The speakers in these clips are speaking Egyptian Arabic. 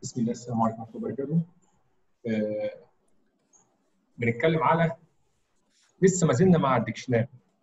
بسم الله السلام عليكم ورحمه الله وبركاته. آه، بنتكلم على لسه ما زلنا مع الديكشنري.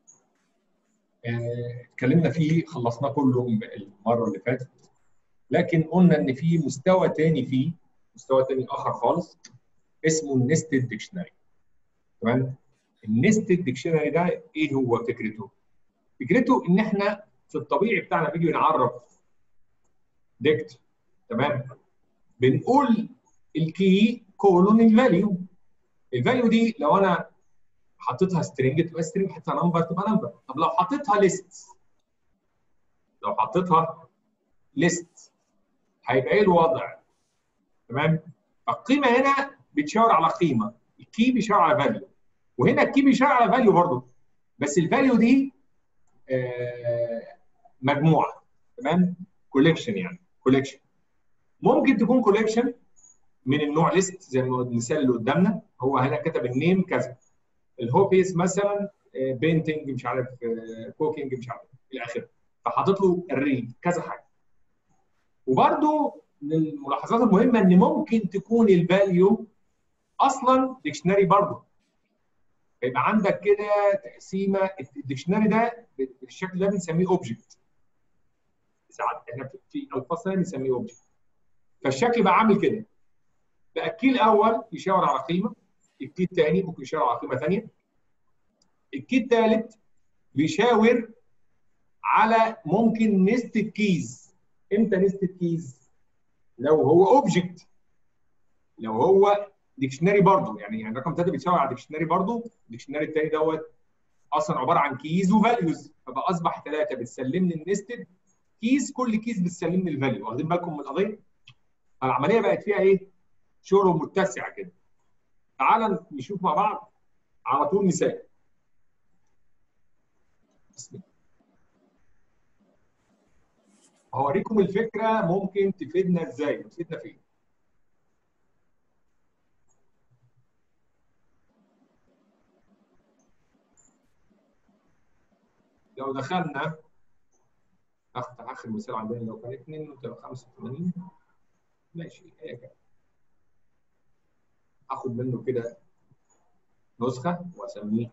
آه، اتكلمنا فيه خلصناه كله المره اللي فاتت لكن قلنا ان في مستوى تاني فيه مستوى تاني اخر خالص اسمه النستد ديكشنري. تمام؟ النستد ديكشنري ده ايه هو فكرته؟ فكرته ان احنا في الطبيعي بتاعنا بيجي بنعرف ديكت تمام؟ بنقول الكي كولون الفاليو الفاليو دي لو انا حطيتها سترينج تبقى سترينج حطيتها نمبر تبقى نمبر طب لو حطيتها ليست لو حطيتها ليست هيبقى ايه الوضع تمام القيمه هنا بتشاور على قيمه الكي بيشاور على فاليو وهنا الكي بيشاور على فاليو برضه بس الفاليو دي آه مجموعه تمام كوليكشن يعني كوليكشن ممكن تكون كوليكشن من النوع ليست زي المثال اللي قدامنا هو هنا كتب النيم كذا الهوبيس مثلا بينتنج مش عارف كوكينج مش عارف الى اخره فحاطط له الريد كذا حاجه وبرده من الملاحظات المهمه ان ممكن تكون الفاليو اصلا ديكشنري برضه يبقى عندك كده تقسيمه الديكشنري ده بالشكل ده بنسميه اوبجكت ساعات احنا في الفاظ ثانيه بنسميه اوبجكت فالشكل بقى عامل كده بقى الكي الاول يشاور على قيمه الكي الثاني ممكن يشاور على قيمه ثانيه الكي الثالث بيشاور على ممكن نستد كيز امتى نستد كيز لو هو اوبجكت لو هو ديكشنري برضه يعني يعني رقم 3 بيتشاور على ديكشنري برضه الديكشنري الثاني دوت اصلا عباره عن كيز وفاليوز فبقى اصبح ثلاثه بتسلمني النستد كيز كل كيز بتسلمني الفاليو واخدين بالكم من القضيه؟ فالعمليه بقت فيها ايه؟ شغل متسع كده. تعال نشوف مع بعض على طول مثال. بسم الله. هوريكم الفكره ممكن تفيدنا ازاي؟ تفيدنا فين؟ لو دخلنا افتح اخر مثال عندنا لو كان 2 تبقى 85 ماشي هي كده اخد منه كده نسخه واسميه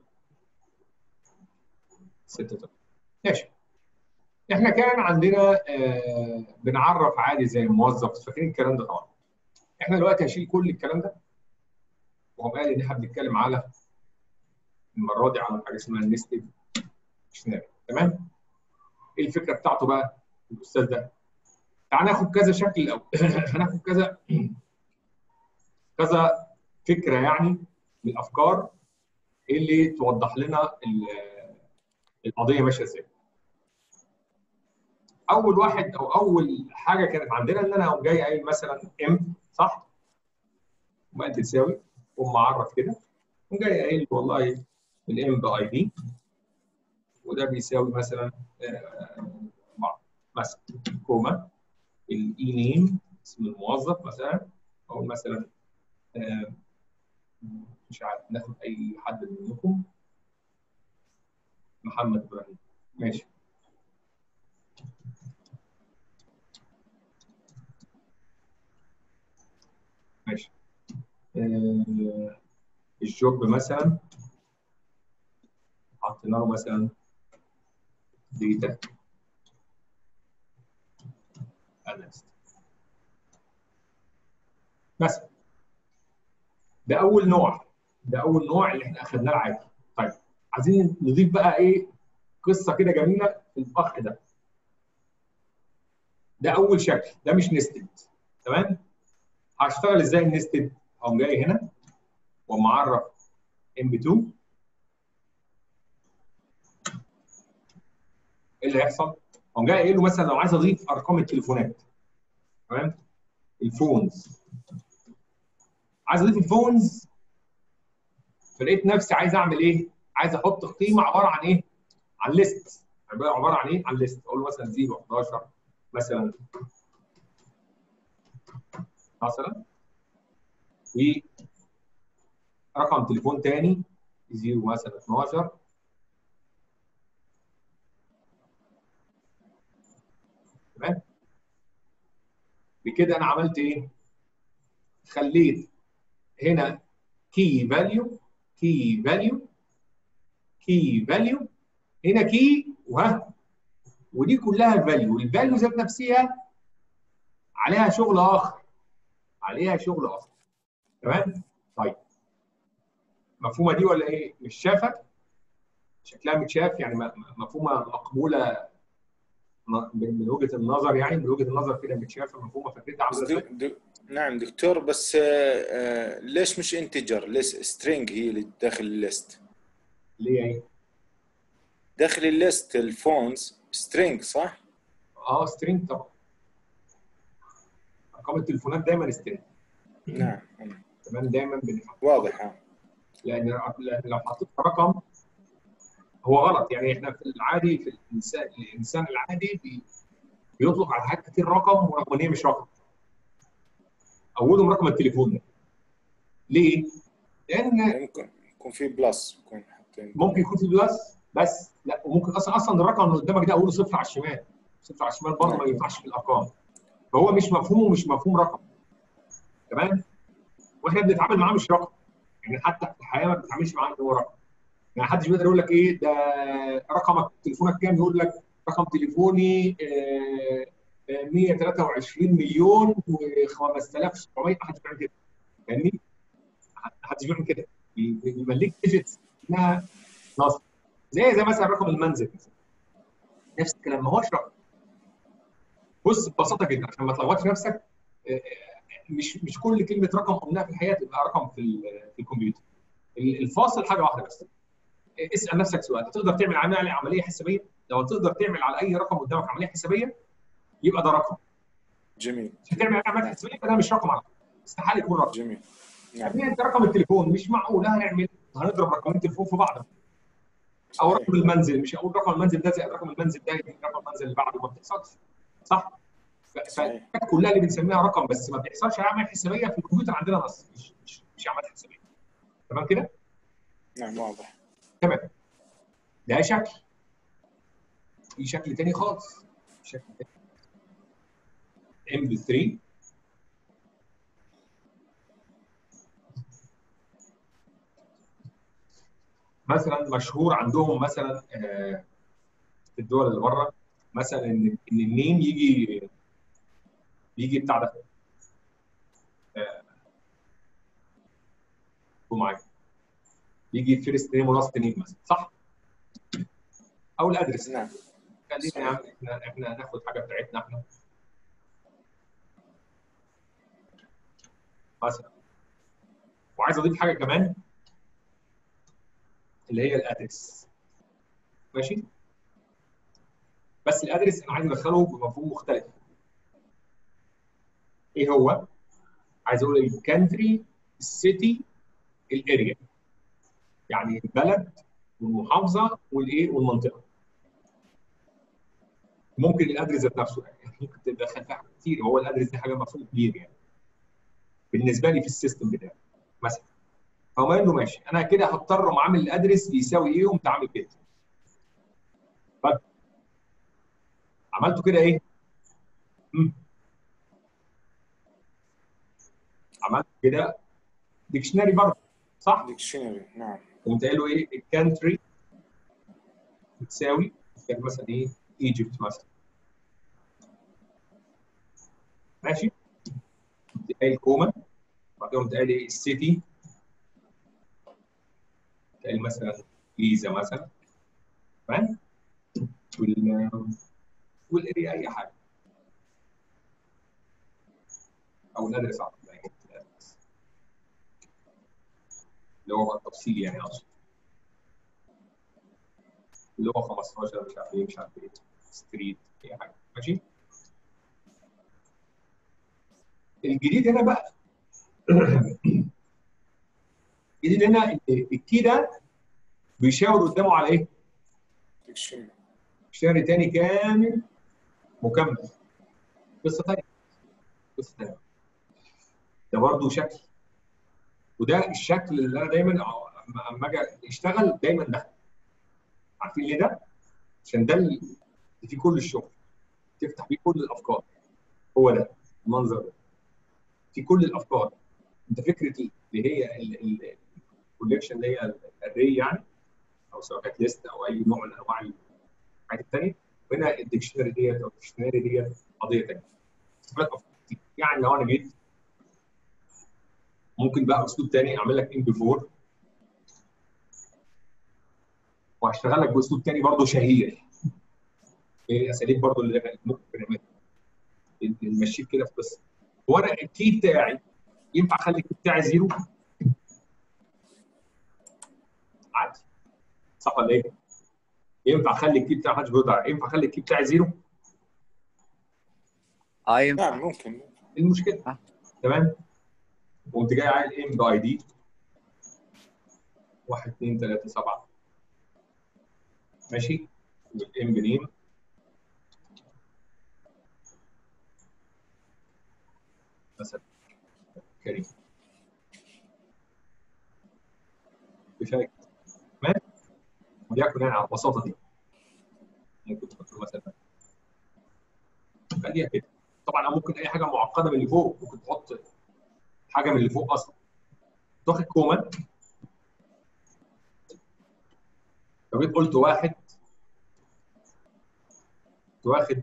6 ماشي احنا كان عندنا آه بنعرف عادي زي الموظف فاكرين الكلام ده طبعا احنا دلوقتي هشيل كل الكلام ده وهو قال ان احنا بنتكلم على المره دي على حاجه اسمها النستيف ديكشنري تمام ايه الفكره بتاعته بقى الاستاذ ده تعال ناخد كذا شكل الاول هناخد كذا كذا فكره يعني من الافكار اللي توضح لنا القضيه ماشيه ازاي اول واحد او اول حاجه كانت عندنا ان انا اقوم جاي قايل مثلا ام صح وما تساوي قوم معرف كده قوم جاي قايل والله الام باي دي وده بيساوي مثلا مثلا كوما الاي نيم اسم الموظف مثلا او مثلا مش عارف ناخد اي حد منكم محمد ابراهيم ماشي ماشي الجوب مثلا حطينا له مثلا data analyst مثلا ده اول نوع ده اول نوع اللي احنا اخذناه العادي طيب عايزين نضيف بقى ايه قصه كده جميله في الاخ ده ده اول شكل ده مش نستد تمام هشتغل ازاي النستد اقوم جاي هنا ومعرف ام 2 ايه اللي هيحصل؟ اقوم جاي قايل له مثلا لو عايز اضيف ارقام التليفونات تمام؟ الفونز عايز اضيف الفونز فلقيت نفسي عايز اعمل ايه؟ عايز احط قيمه عباره عن ايه؟ عن ليست عباره عن ايه؟ عن ليست اقول له مثلا 0 11 مثلا مثلا ورقم تليفون تاني 0 مثلا 12 تمام بكده انا عملت ايه؟ خليت هنا كي فاليو كي فاليو كي فاليو هنا كي وها ودي كلها الفاليو الفاليو ذات نفسها عليها شغل اخر عليها شغل اخر تمام طيب مفهومه دي ولا ايه مش شافه شكلها متشاف يعني مفهومه مقبوله من وجهه النظر يعني من وجهه النظر كده متشافه مفهومه فكرتها عامله ازاي نعم دكتور بس ليش مش انتجر ليش سترينج هي اللي داخل الليست ليه ايه داخل الليست الفونز سترينج صح اه سترينج طبعا ارقام التليفونات دايما سترينج نعم تمام دايما بنفهم واضح اه لان لو حطيت رقم هو غلط يعني احنا في العادي في الانسان الانسان العادي بي بيطلق على حاجات كتير رقم ورغم ان هي مش رقم اولهم رقم التليفون ده ليه؟ لان ممكن يكون في بلس يكون ممكن يكون في بلس بس لا وممكن اصلا اصلا الرقم اللي قدامك ده اوله صفر على الشمال صفر على الشمال برضه ما ينفعش في الارقام فهو مش مفهومه مش مفهوم رقم تمام واحنا بنتعامل معاه مش رقم يعني حتى في الحياه ما بنتعاملش معاه ان هو رقم يعني حدش بيقدر يقول لك ايه ده رقمك تليفونك كام يقول لك رقم تليفوني 123 مليون و5700 محدش بيعمل كده فاهمني؟ محدش بيعمل كده بيملك ديجيتس اسمها نص زي زي مثلا رقم المنزل نفس الكلام ما هوش رقم بص ببساطه جدا عشان ما تلخبطش نفسك مش مش كل كلمه رقم قلناها في الحياه تبقى رقم في في الكمبيوتر الفاصل حاجه واحده بس اسال نفسك سؤال تقدر تعمل عمليه عمليه حسابيه لو تقدر تعمل على اي رقم قدامك عمليه حسابيه يبقى ده رقم جميل عشان تعمل عمليه حسابيه يبقى ده مش رقم على استحاله يكون رقم جميل يعني انت رقم التليفون مش معقول هنعمل هنضرب رقمين تليفون في بعض او رقم المنزل مش هقول رقم المنزل ده زي رقم المنزل ده رقم المنزل اللي بعده ما بتحصلش صح؟ فالحاجات كلها اللي بنسميها رقم بس ما بيحصلش عمليه حسابيه في الكمبيوتر عندنا نص مش مش مش عمليه حسابيه تمام كده؟ نعم واضح تمام ده شكل في شكل تاني خالص شكل تاني ام بي 3 مثلا مشهور عندهم مثلا في الدول اللي بره مثلا ان ان النيم يجي يجي بتاع ده معايا يجي فيرست نيم ولاست نيم مثلا صح؟ او الادرس نعم خلينا يا عم احنا احنا ناخد حاجه بتاعتنا احنا مثلا وعايز اضيف حاجه كمان اللي هي الادرس ماشي بس الادرس انا عايز ادخله بمفهوم مختلف ايه هو عايز اقول الكانتري السيتي الاريا يعني البلد والمحافظه والايه والمنطقه ممكن الادرس ذات نفسه يعني ممكن تدخل فيها حاجات كتير هو الادرس دي حاجه مفهوم كبير يعني بالنسبه لي في السيستم بتاعي مثلا فهو قال له ماشي انا كده هضطر اقوم عامل الادرس يساوي ايه وقمت عامل كده طب عملته كده ايه؟ مم. عملت كده ديكشنري برضه صح؟ ديكشنري نعم قمت قايل له ايه؟ الكانتري بتساوي مثلا ايه؟ ايجيبت مثلا ماشي؟ قمت قايل كوما بعدين قمت قايل ايه؟ السيتي قايل مثلا جيزه مثلا تمام؟ وال والاريا اي حاجه او الادرس عفوا اللي هو التفصيل يعني اقصد اللي هو 15 مش عارف ايه مش عارف ايه ستريت اي حاجه ماشي الجديد هنا بقى الجديد هنا الكي ده بيشاور قدامه على ايه؟ ديكشنري ديكشنري تاني كامل مكمل قصه ثانيه قصه ثانيه ده برضه شكل وده الشكل اللي انا دايما اما اجي اشتغل دايما ده عارفين ليه ده؟ عشان ده اللي فيه كل الشغل تفتح بيه كل الافكار هو ده المنظر ده في كل الافكار انت فكره اللي هي الكوليكشن اللي هي الري يعني او سواء كانت ليست او اي نوع من انواع الحاجات الثانيه وهنا الديكشنري ديت او الديكشنري ديت قضيه ثانيه يعني لو انا جيت ممكن بقى اسلوب ثاني اعمل لك ام بي 4 وهشتغل لك باسلوب ثاني برضه شهير الاساليب برضه اللي ممكن نعملها نمشيه كده في قصه هو انا الكي بتاعي ينفع اخلي الكي بتاعي زيرو؟ عادي صح ولا ايه؟ ينفع اخلي الكي بتاعي محدش بيرد ينفع اخلي الكي بتاعي زيرو؟ اه ينفع نعم ممكن ايه المشكله؟ آه. تمام؟ وقمت جاي عامل ام باي دي 1 2 3 7 ماشي والام بنيم مثلا كريم كفايه تمام وليكن يعني على البساطه دي ممكن تحط له مثلا خليها كده طبعا أو ممكن اي حاجه معقده من اللي فوق ممكن تحط حاجه من اللي فوق اصلا تاخد كوما لو جيت قلت واحد واخد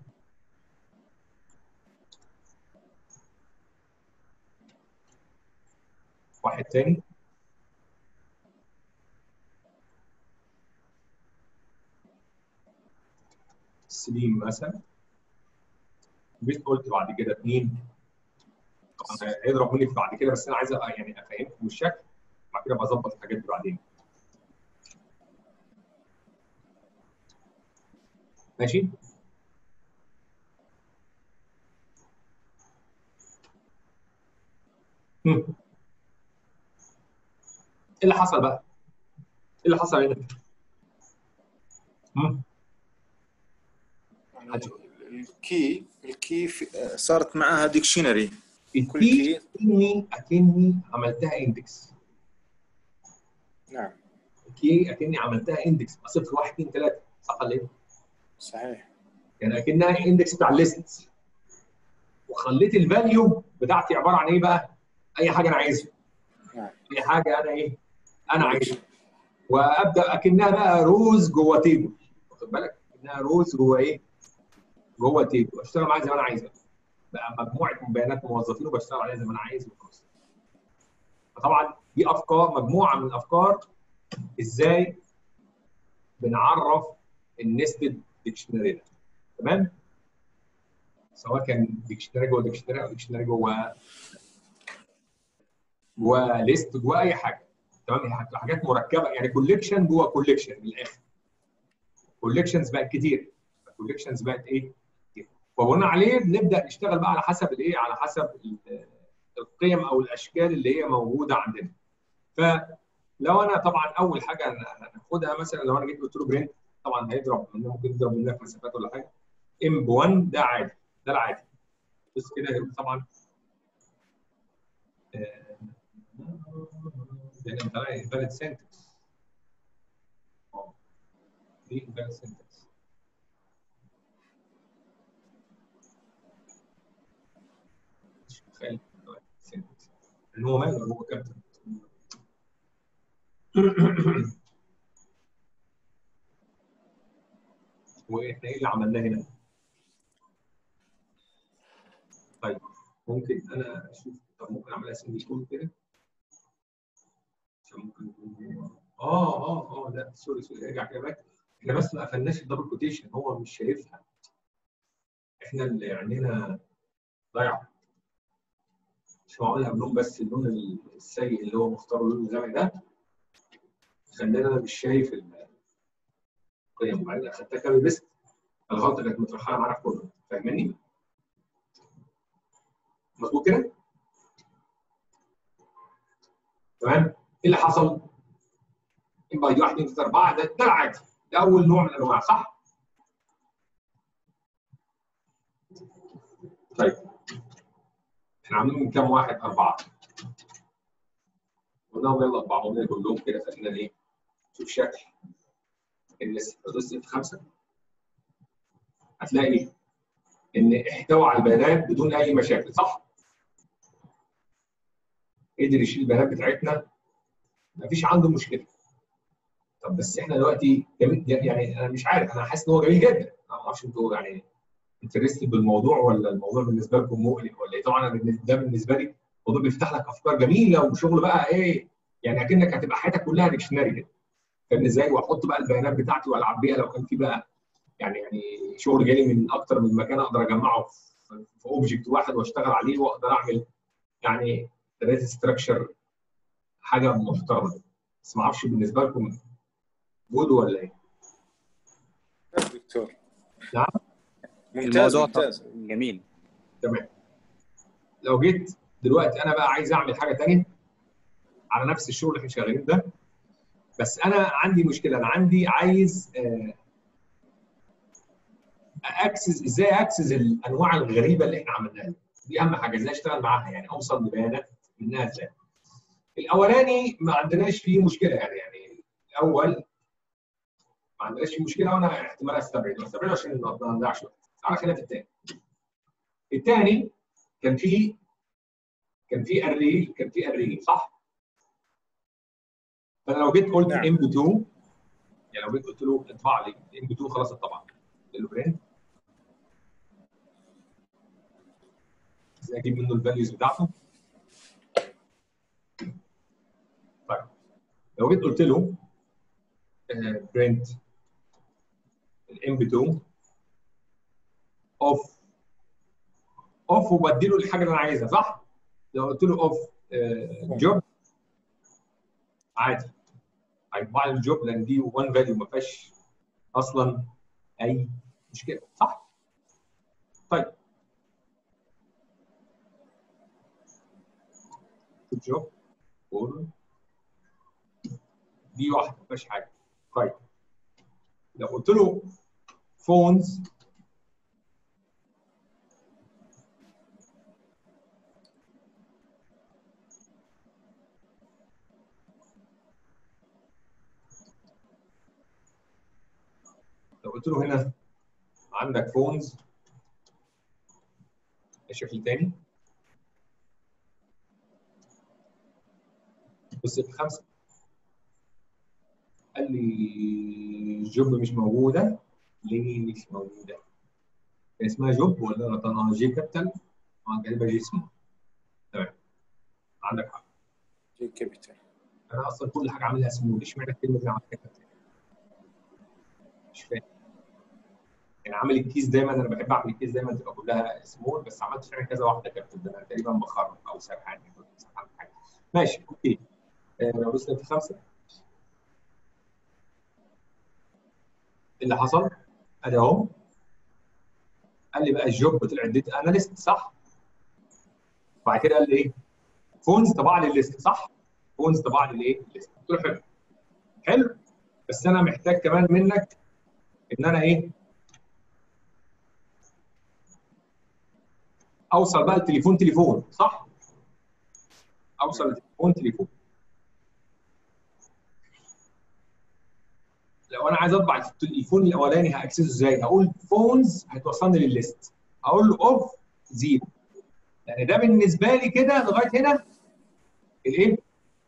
واحد تاني سليم مثلا جيت قلت بعد كده اثنين طبعا هيضرب مني بعد كده بس انا عايز أ- يعني افهمكم الشكل بعد كده بظبط الحاجات دي بعدين ماشي هم. ايه اللي حصل بقى؟ ايه اللي حصل هنا؟ هم؟ الكي الكي في- صارت معاها ديكشنري كل الكي كي اكني اكني عملتها اندكس نعم الكي اكني عملتها اندكس صفر واحد اثنين ثلاثه صح ولا ايه؟ صحيح يعني اكنها اندكس بتاع الليست وخليت الفاليو بتاعتي عباره عن ايه بقى؟ اي حاجه انا عايزها نعم اي حاجه انا ايه؟ انا عايزها وابدا اكنها بقى روز جوه تيبل واخد بالك؟ اكنها روز جوه ايه؟ جوه تيبل اشتغل معاها زي ما انا عايزها بقى مجموعه بيانات موظفين وبشتغل عليها زي ما انا عايز وخلاص فطبعا دي افكار مجموعه من الافكار ازاي بنعرف النستد ديكشنري ده تمام؟ سواء كان ديكشنري جوه ديكشنري او ديكشنري جوه جوه ليست جوه اي حاجه تمام هي هتبقى حاجات مركبه يعني كوليكشن جوه كوليكشن من الاخر كوليكشنز بقت كتير كوليكشنز بقت ايه؟ كتير وبناء عليه بنبدا نشتغل بقى على حسب الايه؟ على حسب ال- القيم او الاشكال اللي هي موجوده عندنا فلو انا طبعا اول حاجه هناخدها مثلا لو انا جيت قلت له برنت طبعا هيضرب منه ممكن يضرب منك مسافات ولا حاجه ام ب 1 ده عادي ده العادي بص كده هيبقى طبعا آه، ده انت فاليد سنتكس دي فاليد سنتكس مش متخيل سنتكس ان هو ماله هو كابتن واحنا ايه اللي عملناه هنا؟ طيب ممكن انا اشوف طب ممكن اعملها سنجل كود كده عشان ممكن يكون اه اه اه لا سوري سوري ارجع كده باك احنا بس ما قفلناش الدبل كوتيشن هو مش شايفها احنا اللي عينينا ضايعه مش معقول قبلهم بس اللون السيء اللي هو مختار اللون الغامق ده خلاني انا مش شايف القيم وبعدين اخدتها كابي بيست الغلطه كانت مترحله معانا في كله فاهماني؟ مظبوط كده؟ تمام؟ ايه اللي حصل؟ يبقى دي 1 2 3 4 ده ده العادي ده اول نوع من الانواع صح؟ طيب احنا عاملين من كام واحد؟ أربعة. قلنا يلا أربعة قلنا كلهم كده خلينا إيه؟ نشوف شكل الناس دوست في خمسة هتلاقي ان احتوى على البيانات بدون اي مشاكل صح؟ قدر يشيل البيانات بتاعتنا مفيش عنده مشكله طب بس احنا دلوقتي جميل يعني انا مش عارف انا حاسس ان هو جميل جدا انا ما اعرفش انتوا يعني انترستد بالموضوع ولا الموضوع بالنسبه لكم مقلق ولا ايه طبعا انا بالنسبه- ده بالنسبه لي الموضوع بيفتح لك افكار جميله وشغل بقى ايه يعني اكنك هتبقى حياتك كلها ديكشنري كده فاهم ازاي واحط بقى البيانات بتاعتي والعب بيها لو كان في بقى يعني يعني شغل جالي من اكتر من مكان اقدر اجمعه في في اوبجكت واحد واشتغل عليه واقدر اعمل يعني داتا ستراكشر حاجه محترمه بس ما اعرفش بالنسبه لكم جود ولا ايه؟ دكتور نعم. ممتاز الموضوع ممتاز جميل تمام لو جيت دلوقتي انا بقى عايز اعمل حاجه ثانيه على نفس الشغل اللي احنا شغالين ده بس انا عندي مشكله انا عندي عايز آه، اكسس ازاي اكسس الانواع الغريبه اللي احنا عملناها دي اهم حاجه ازاي اشتغل معاها يعني اوصل لبيانات منها ازاي الاولاني ما عندناش فيه مشكله يعني يعني الاول ما عندناش فيه مشكله وانا احتمال استبعده استبعده عشان ما نضيعش وقت تعالى خلينا في الثاني الثاني كان فيه كان فيه اري كان فيه اري صح؟ فانا لو جيت قلت نعم. ام بي 2 يعني لو جيت قلت له اطبع لي ام بي 2 خلاص اتطبع قلت له برنت ازاي اجيب منه الفاليوز بتاعته طيب لو جيت قلت له برنت الام بي 2 اوف اوف وبدي له الحاجه اللي انا عايزها صح؟ لو قلت له اوف جوب عادي هيطبع لي الجوب لان دي 1 فاليو ما فيهاش اصلا اي مشكله صح؟ طيب جوب دي واحده ما فيهاش حاجه طيب لو قلت له فونز لو قلت له هنا عندك فونز شكل تاني بص في خمسه قال لي جوب مش موجوده ليه مش موجوده؟ كان اسمها جوب ولا رطانها جي كابيتال؟ اه كاتبها جي اسمه تمام عندك حق جي كابيتال انا اصلا كل حاجه عاملها سمول اشمعنى الكلمه دي عملتها كابيتال؟ مش فاهم يعني عامل الكيس دايما انا بحب اعمل الكيس دايما تبقى كلها سمول بس عملت فعلا كذا واحده كابيتال ده انا تقريبا بخرب او سرحان كنت سرحان في حاجه ماشي اوكي آه، لو وصلت في خمسه اللي حصل ادي اهو قال لي بقى الجوب طلع ديتا اناليست صح؟ وبعد كده قال لي ايه؟ فونز طبع لي الليست صح؟ فونز طبع لي الايه؟ الليست قلت له حلو حلو بس انا محتاج كمان منك ان انا ايه؟ اوصل بقى التليفون تليفون صح؟ اوصل التليفون تليفون لو انا عايز اطبع التليفون الاولاني هاكسسه ازاي؟ هقول فونز هتوصلني للليست هقول له اوف زيرو يعني ده بالنسبه لي كده لغايه هنا الايه؟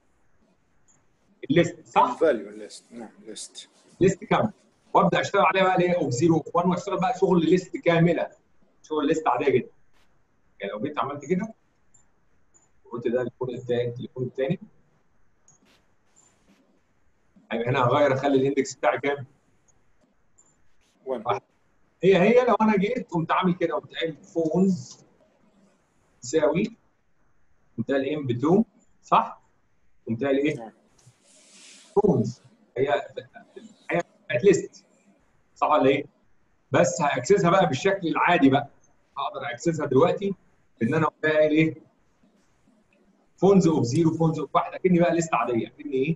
الليست صح؟ فاليو ليست نعم ليست ليست كامل وابدا اشتغل عليها بقى ليه اوف زيرو اوف 1 واشتغل بقى شغل ليست كامله شغل ليست عاديه جدا يعني لو جيت عملت كده قلت ده التليفون الثاني التليفون الثاني هيبقى هنا هغير اخلي الاندكس بتاعي كام؟ 1 هي هي لو انا جيت قمت عامل كده قمت قايل فونز تساوي قمت قايل ام ب 2 صح؟ قمت قايل ايه؟ نعم. فونز هي هي بقت ليست صح ولا ايه؟ بس هاكسسها بقى بالشكل العادي بقى هقدر اكسسها دلوقتي ان انا قمت قايل ايه؟ فونز اوف زيرو فونز اوف واحد اكني بقى ليست عاديه اكني ايه؟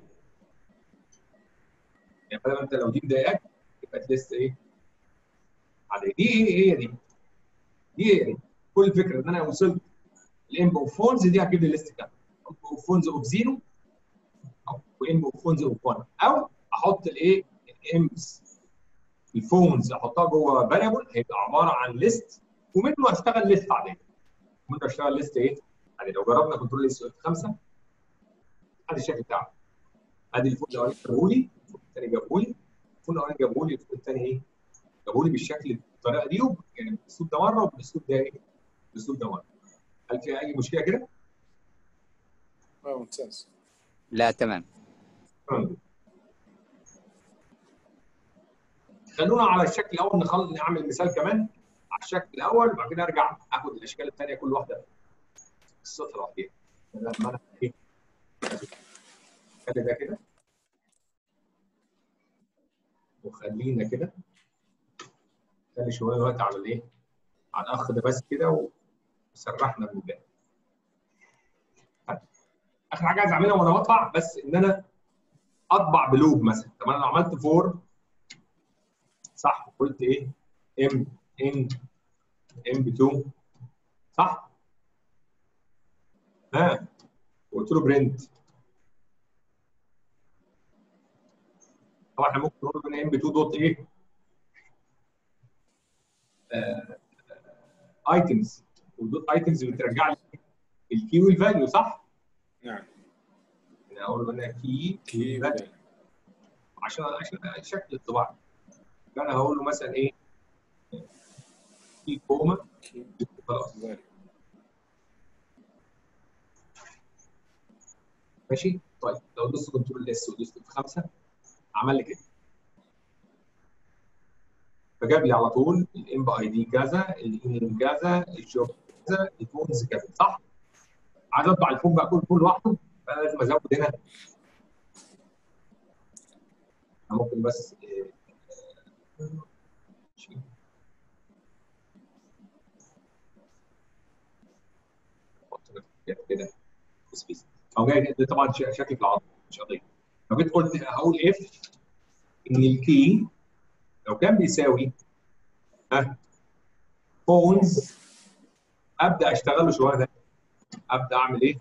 يعني بدل ما انت لو دي مضايقاك يبقى ليست ايه؟ عاديه دي ايه ايه دي؟ دي ايه دي؟ كل الفكره ان انا وصلت الام اوف فونز دي هتجيب لي ليست كامله اوف فونز اوف زيرو او ام اوف فونز اوف 1 او احط الايه؟ الامز الفونز احطها جوه فاريبل هيبقى عباره عن ليست ومنه هشتغل ليست عاديه ومنه هشتغل ليست ايه؟ يعني لو جربنا كنترول اس خمسه ادي الشكل بتاعه ادي الفوق الاولاني جابه لي الفوق الثاني جابه لي الفوق الاولاني جابه لي الفوق الثاني ايه؟ جابه لي بالشكل بالطريقه دي يعني بالاسلوب ده مره وبالاسلوب ده ايه؟ بالاسلوب ده مره هل في اي مشكله كده؟ اه ممتاز لا تمام تمام. خلونا على الشكل الاول نخلص نعمل مثال كمان على الشكل الاول وبعد كده ارجع اخد الاشكال الثانيه كل واحده قصتها لوحدها لما انا ايه خلي ده كده وخلينا كده خلي شويه وقت على الايه على الاخ ده بس كده وسرحنا من الباقي طيب. اخر حاجه عايز اعملها وانا بطبع بس ان انا اطبع بلوب مثلا طب انا لو عملت فور صح قلت ايه ام ان ام ب 2 صح ها قلت له برنت طبعا احنا ممكن نقول ام ب 2 دوت ايه ايتمز ودوت ايتمز بترجع لي الكي والفاليو صح؟ نعم يعني اقول له انا كي كي والفاليو عشان عشان شكل الطباعه فانا هقول له مثلا ايه كي كوما كي خلاص فاليو. ماشي طيب لو دوست كنترول اس ودوست في خمسه عمل لي كده فجاب لي على طول الام اي دي كذا الان كذا الجوب كذا الفونز كذا صح؟ عايز اطبع الفون بقى كله كله لوحده فانا لازم ازود هنا أنا ممكن بس إيه، شيل. أحط كده سبيس او جاي ده طبعا ش- شكل في العرض مش قضيه لو جيت قلت هقول اف ان الكي لو كان بيساوي ها فونز ابدا اشتغل له شويه ده ابدا اعمل ايه؟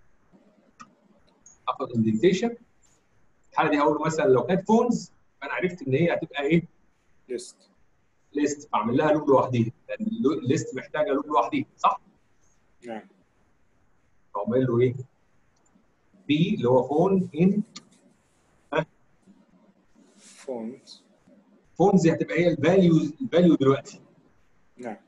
اخد اندنتيشن الحاله دي هقول له مثلا لو كانت فونز فانا عرفت ان هي هتبقى ايه؟ ليست ليست فاعمل لها لوب لوحديها لان الليست محتاجه لوب لوحديها صح؟ نعم فاعمل له ايه؟ بي اللي هو فون ان فونت فونز دي هتبقى هي الفاليو الفاليو دلوقتي نعم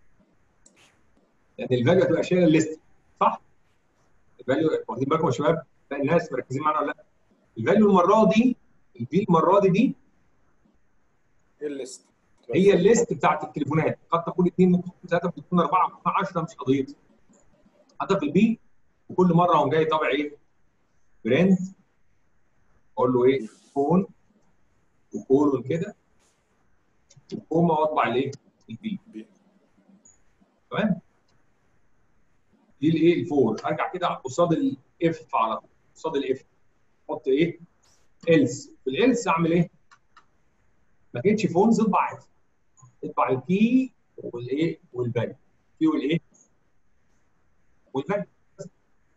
لان الفاليو هتبقى شايله الليست صح؟ الفاليو واخدين بالكم يا شباب؟ لا الناس مركزين معانا ولا لا؟ الفاليو المره دي الفي المره دي دي هي الليست هي الليست بتاعت التليفونات قد تكون اثنين ممكن تكون ثلاثه ممكن تكون اربعه ممكن تكون 10 مش قضيتي حتى في البي وكل مره اقوم جاي طابع ايه؟ برنت اقول له ايه؟ فون وكولون كده وكوما واطبع الايه؟ البي بي. تمام؟ دي الايه؟ الفور ارجع كده قصاد الاف على طول قصاد الاف احط ايه؟ الس في الالس اعمل ايه؟ ما كانتش فونز اطبع عادي اطبع الكي والايه؟ والفاليو كي والايه؟ والفاليو بس.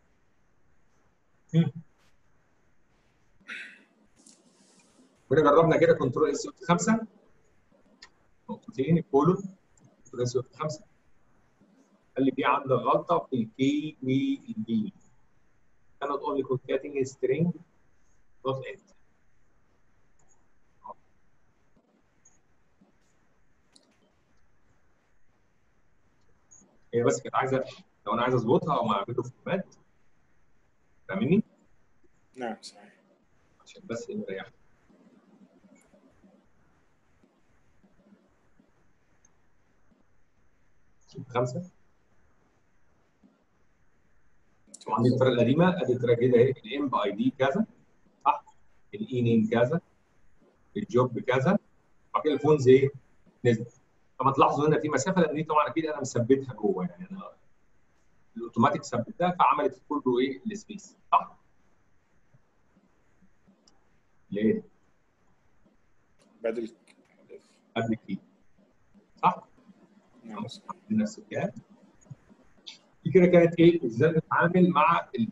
مم. كنا جربنا كده كنترول اس 5 نقطتين الكولون كنترول اس 5 قال لي في عندك غلطه في الكي والبي cannot only concatenating a string dot end هي بس كانت عايزه لو انا عايز اظبطها او اعمله فورمات فاهمني؟ نعم صحيح عشان بس ايه نريح خمسه طبعا دي الطريقه القديمه ادي الطريقه الجديده اهي الام باي دي كذا صح الاي نيم كذا الجوب كذا بعد كده الفونز ايه نزل طبعا تلاحظوا هنا في مسافه لان دي طبعا اكيد انا مثبتها جوه يعني انا الاوتوماتيك ثبتها فعملت كله ايه السبيس صح؟ ليه؟ بعد ال قبل كده صح؟ نعم صحيح نفس الكلام دي كده كانت ايه ازاي نتعامل مع ال-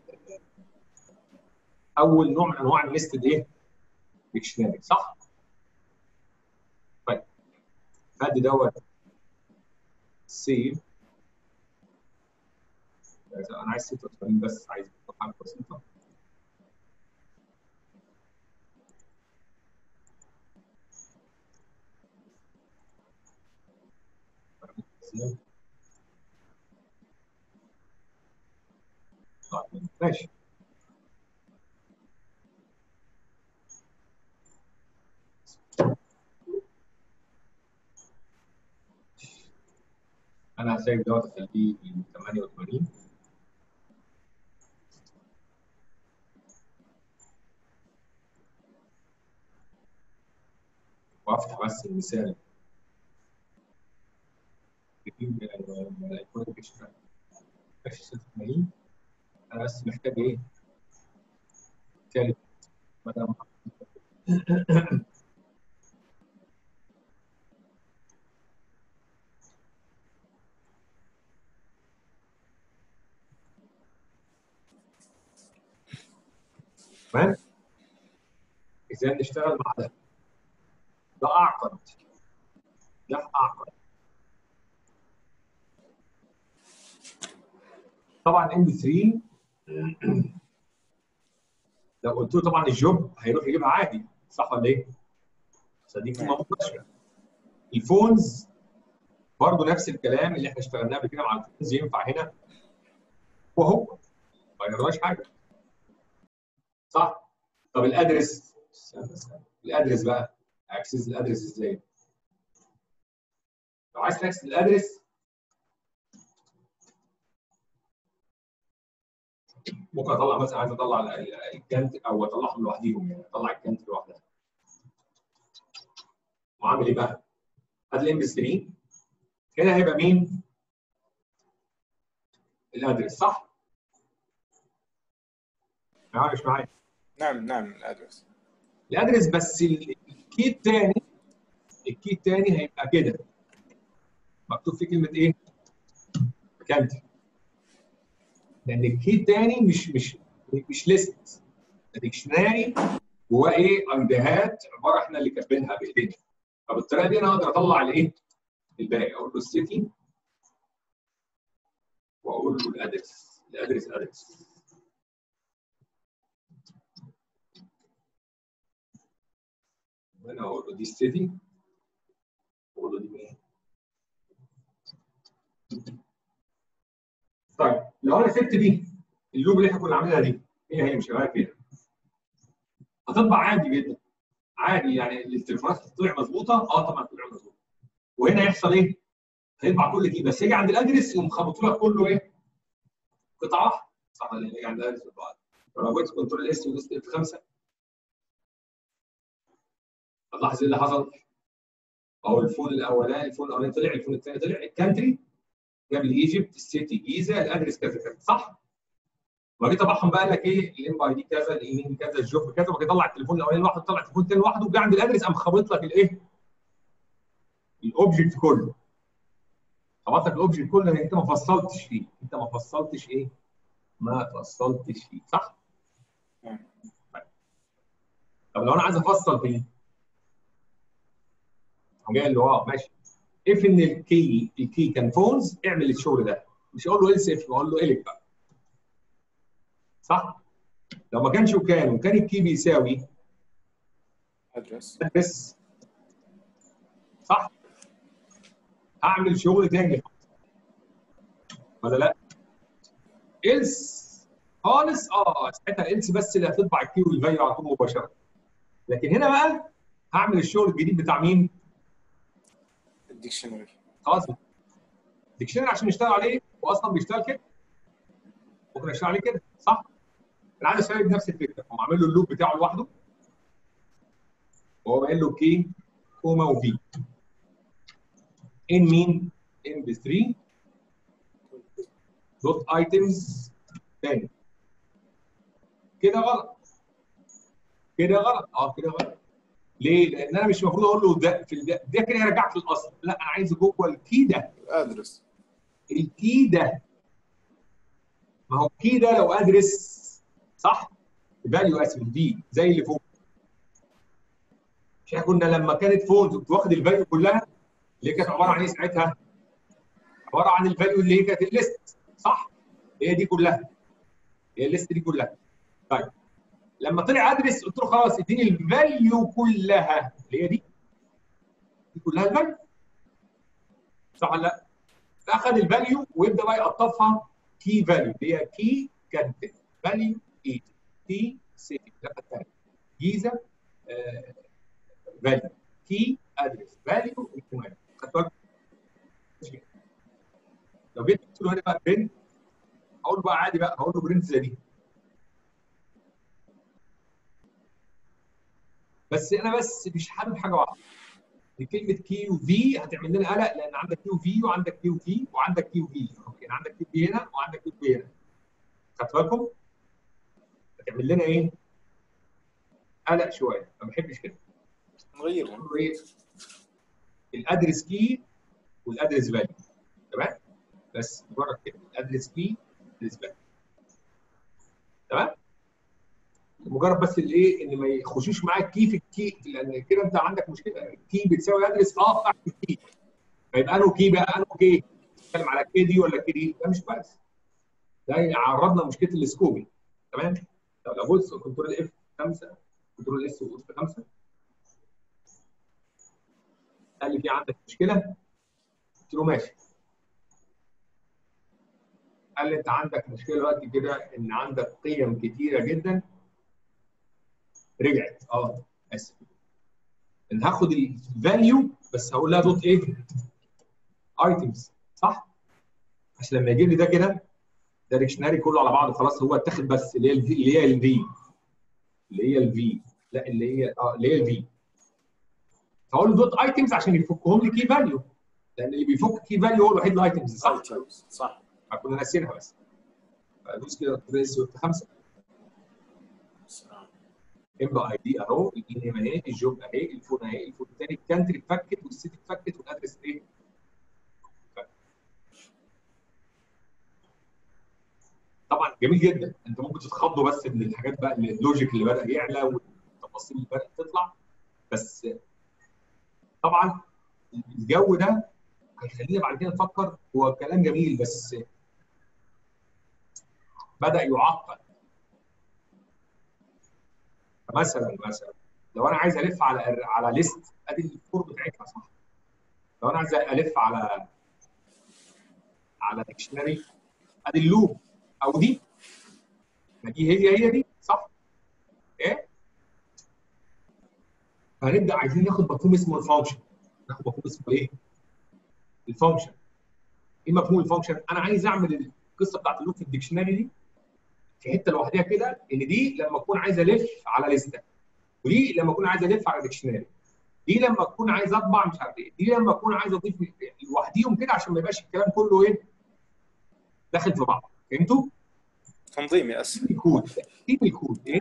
اول نوع من انواع النستد ايه ديكشنري صح طيب ادي دوت سيف انا عايز 86 بس عايز حاجه بسيطه طيب ماشي انا هسيب دوت اخليه 88 وافتح بس المثال نجيب الايقونه ديكشنري ماشي 86 انا بس محتاج ايه؟ ثالث بدل ما تمام؟ ازاي نشتغل مع ده؟ ده اعقد ده اعقد طبعا ام 3 لو قلت له طبعا الجوب هيروح يجيبها عادي صح ولا ايه؟ بس دي قيمه مباشره الفونز برضه نفس الكلام اللي احنا اشتغلناه قبل كده مع الفونز ينفع هنا وهو ما غيرناش حاجه صح؟ طب الادرس استنى استنى الادرس بقى اكسس الادرس ازاي؟ لو عايز تاكسس الادرس ممكن اطلع مثلا عايز اطلع الكانت او اطلعهم لوحديهم يعني اطلع الكانت لوحدها وعامل ايه بقى؟ هات الام 3 هنا هيبقى مين؟ الادرس صح؟ معايا مش معايا؟ نعم نعم الادرس الادرس بس الكي الثاني الكي الثاني هيبقى كده مكتوب فيه كلمه ايه؟ كانتري لان الكي الثاني مش مش مش ليست ديكشناري جواه ايه ايديهات عباره احنا اللي كاتبينها بايدينا فبالطريقه دي انا اقدر اطلع الايه؟ الباقي اقول له السيتي واقول له الادرس الادرس ادرس هنا اقول له دي السيتي واقول له دي مين؟ طيب لو انا سبت دي اللوب اللي احنا كنا عاملينها دي هي هي مش هغير فيها هتطبع عادي جدا عادي يعني التليفونات هتطلع مظبوطه اه طبعا هتطلع مظبوطه وهنا يحصل ايه؟ هيطبع كل دي بس يجي عند الادرس يقوم خبط لك كله ايه؟ قطعه واحده صح ولا يجي عند الادرس قطعه ولو جيت كنترول اس ودوست اف 5 هتلاحظ ايه اللي حصل؟ اهو الفون الاولاني الفون الاولاني طلع الفون الثاني طلع الكانتري جاب لي ايجيبت السيتي جيزه الادرس كذا كذا صح؟ وجيت طبعهم بقى قال لك ايه الام اي دي كذا الايميل كذا الجوب كذا وجيت طلع التليفون الاولاني لوحده طلع التليفون الثاني لوحده وجا عند الادرس قام خابط لك الايه؟ الاوبجكت كله خبط لك الاوبجكت كله لان انت ما فصلتش فيه انت ما فصلتش ايه؟ ما فصلتش فيه صح؟ طب لو انا عايز افصل فيه قام جاي اللي هو ماشي اف ان الكي الكي كان فونز اعمل الشغل ده مش اقول له الس اف اقول له الف بقى صح؟ لو ما كانش وكان وكان الكي بيساوي ادرس ادرس صح؟ هعمل شغل تاني ولا لا؟ إلس خالص اه ساعتها إلس بس اللي هتطبع الكي والفاليو على طول مباشره لكن هنا بقى هعمل الشغل الجديد بتاع مين؟ الديكشنري خلاص الديكشنري عشان نشتغل عليه هو اصلا بيشتغل كده ممكن اشتغل عليه كده صح؟ انا عايز اشتغل بنفس الفكره هو عامل له اللوب بتاعه لوحده وهو قايل له كي كوما وفي ان مين؟ ان ب 3 دوت ايتمز تاني كده غلط كده غلط اه كده غلط ليه؟ لان انا مش المفروض اقول له ده في ده, ده كده هيرجعك للاصل لا انا عايز جوه الكي ده الادرس الكي ده ما هو الكي ده لو ادرس صح؟ فاليو اسف دي زي اللي فوق مش احنا كنا لما كانت فونز كنت واخد الفاليو كلها اللي كانت عباره عن ايه ساعتها؟ عباره عن الفاليو اللي هي كانت الليست صح؟ هي دي كلها هي الليست دي كلها طيب لما طلع ادرس قلت له خلاص اديني الفاليو كلها اللي هي دي دي كلها الفاليو صح ولا لا؟ فاخذ الفاليو ويبدا بقى يقطفها كي فاليو اللي هي كي كانت فاليو ايت كي سيتي اللفه الثانيه جيزه فاليو كي ادرس فاليو ايكوال خدت بالك؟ لو جيت قلت له هنا بقى برنت اقول له بقى عادي بقى هقول له برنت زي دي بس انا بس مش حابب حاجه واحده كلمه كيو في هتعمل لنا قلق لان عندك كيو في وعندك كيو في وعندك كيو في يعني عندك كيو في هنا وعندك كيو في هنا خدت بالكم؟ هتعمل لنا ايه؟ قلق شويه ما بحبش كده نغيرهم ايه؟ الادرس كي والادرس فاليو تمام؟ بس مجرد كده الادرس كي والادرس فاليو تمام؟ مجرد بس الايه ان ما يخشوش معاك كي في الكي لان كده انت عندك مشكله كي بتساوي ادرس اه اعمل كي فيبقى انه كي بقى انه كي تتكلم على كي دي ولا كي دي ده مش كويس ده عرضنا مشكله السكوبي تمام طب لو بص كنترول اف 5 كنترول اس واف 5 قال لي في عندك مشكله قلت له ماشي قال لي انت عندك مشكله دلوقتي كده ان عندك قيم كتيره جدا رجعت اه اسف ان هاخد الفاليو بس هقول لها دوت ايه ايتمز صح عشان لما يجيب لي ده كده ده ديكشنري كله على بعضه خلاص هو اتاخد بس اللي هي الفي اللي هي الفي اللي هي الفي لا اللي هي اه اللي هي الفي فاقول له دوت ايتمز عشان يفكهم لي كي فاليو لان اللي بيفك كي فاليو هو الوحيد الايتمز صح صح كنا ناسينها بس ادوس كده بريس خمسه ام اي دي اهو الاي اهي الجوب اهي الفون اهي الفون الثاني الكانتري اتفكت والسيتي اتفكت والادرس ايه؟ طبعا جميل جدا انت ممكن تتخضوا بس من الحاجات بقى اللوجيك اللي بدا يعلى والتفاصيل اللي بدات تطلع بس طبعا الجو ده هيخلينا بعد كده نفكر هو كلام جميل بس بدا يعقد مثلا مثلا لو انا عايز الف على على ليست ادي الفور بتاعتها صح لو انا عايز الف على على ديكشنري ادي اللوب او دي ما دي هي هي دي صح ايه فهنبدا عايزين ناخد مفهوم اسمه الفانكشن ناخد مفهوم اسمه ايه الفانكشن ايه مفهوم الفانكشن انا عايز اعمل القصه بتاعت اللوب في الديكشنري دي في حته لوحدها كده ان دي لما اكون عايز الف على لسته ودي لما اكون عايز الف على ديكشنري دي لما اكون عايز اطبع مش عارف ايه دي لما اكون عايز اضيف لوحديهم كده عشان ما يبقاش الكلام كله ايه داخل في بعض فهمتوا؟ تنظيمي اسهل الكود ترتيب الكود ايه؟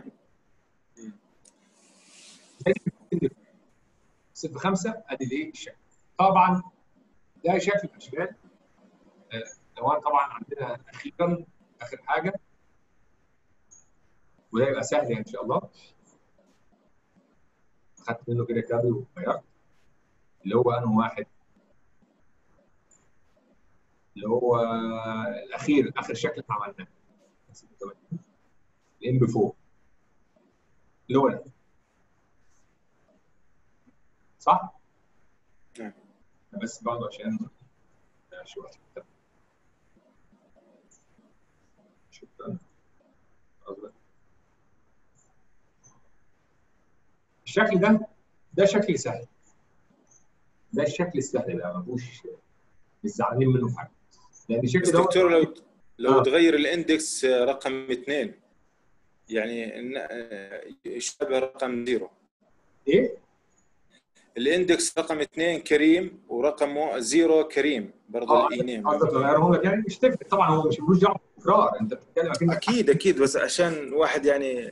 صفر خمسة ادي الايه الشكل طبعا ده شكل من الاشكال آه، لو انا طبعا عندنا اخيرا اخر حاجه وده يبقى سهل يعني ان شاء الله خدت منه كده كابل وغيرت اللي هو انه واحد اللي هو الاخير اخر شكل احنا عملناه الام بي 4 اللي هو ده صح؟ نعم. بس برضه عشان شويه شكرا أصبر. الشكل ده ده شكل سهل ده الشكل السهل بقى ما فيهوش مش زعلانين منه في حاجه لان الشكل بس ده دكتور لو لو آه. تغير الاندكس رقم اثنين يعني إن- يشابه رقم زيرو ايه؟ الاندكس رقم اثنين كريم ورقم زيرو كريم برضه اه الاي نيم قصدك تغيرهم لك يعني مش تفرق طبعا هو مش ملوش دعوه بالتكرار انت بتتكلم اكنك اكيد اكيد بس عشان واحد يعني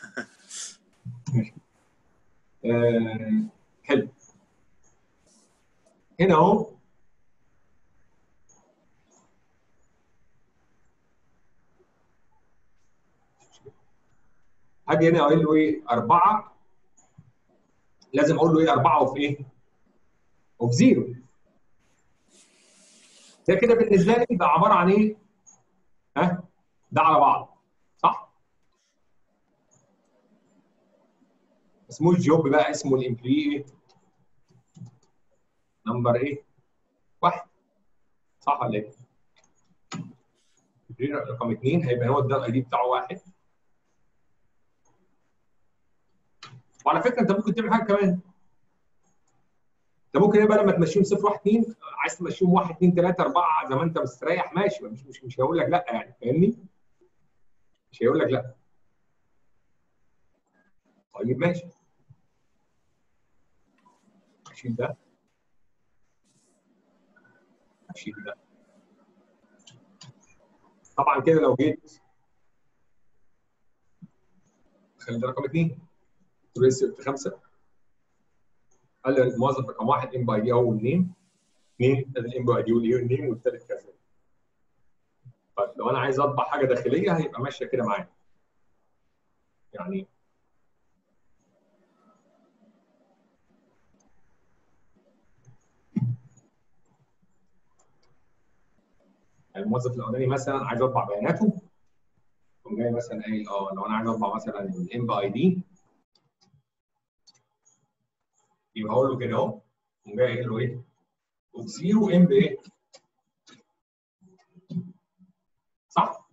آه، حلو هنا اهو هاجي هنا اقول له ايه أربعة لازم اقول له ايه أربعة وفي ايه؟ وفي زيرو ده كده بالنسبه لي ده عباره عن ايه؟ ها؟ ده على بعض صح؟ اسمه الجوب بقى اسمه الامبلوي ايه؟ نمبر ايه؟ واحد صح ولا ايه؟ رقم اثنين هيبقى هو ده الاي دي بتاعه واحد وعلى فكره انت ممكن تعمل حاجه كمان انت ممكن يبقى لما تمشيهم صفر واحد اثنين عايز تمشيهم واحد اثنين ثلاثه اربعه زي ما انت مستريح ماشي مش مش مش هيقول لك لا يعني فاهمني؟ مش هيقول لك لا طيب ماشي اشيل ده اشيل ده طبعا كده لو جيت خلي ده رقم اثنين تريس خمسه قال الموظف رقم واحد ام باي دي اول نيم اثنين الام باي دي والنيم والثالث كذا طيب لو انا عايز اطبع حاجه داخليه هيبقى ماشيه كده معايا يعني الموظف الاولاني مثلا عايز اطبع بياناته قوم جاي مثلا قايل اه لو انا عايز اطبع مثلا الام باي دي يبقى هقول له كده اهو قوم جاي قايل له ايه؟ زيرو ام بايه؟ صح؟